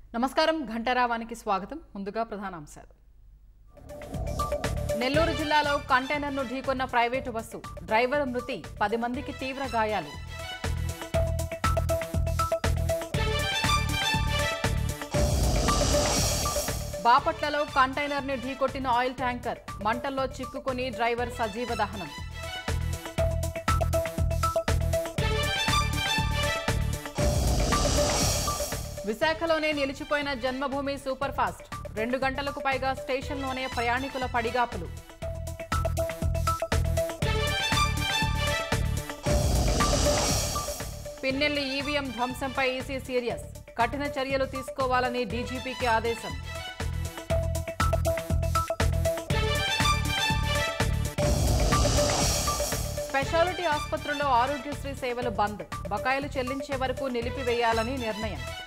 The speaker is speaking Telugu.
నమస్కారం ఘంటారావానికి స్వాగతం ముందుగా ప్రధానాంశాలు నెల్లూరు జిల్లాలో కంటైనర్ను ఢీకొన్న ప్రైవేటు బస్సు డ్రైవర్ మృతి పది మందికి తీవ్ర గాయాలు బాపట్లలో కంటైనర్ని ఢీకొట్టిన ఆయిల్ ట్యాంకర్ మంటల్లో చిక్కుకొని డ్రైవర్ సజీవ దహనం విశాఖలోనే నిలిచిపోయిన జన్మభూమి సూపర్ ఫాస్ట్ రెండు గంటలకు పైగా స్టేషన్లోనే ప్రయాణికుల పడిగాపులు పిన్నెల్లి ఈవీఎం ధ్వంసంపై ఈసీ సీరియస్ కఠిన చర్యలు తీసుకోవాలని డీజీపీకి ఆదేశం స్పెషాలిటీ ఆసుపత్రుల్లో ఆరోగ్యశ్రీ సేవలు బంద్ బకాయిలు చెల్లించే వరకు నిలిపివేయాలని నిర్ణయం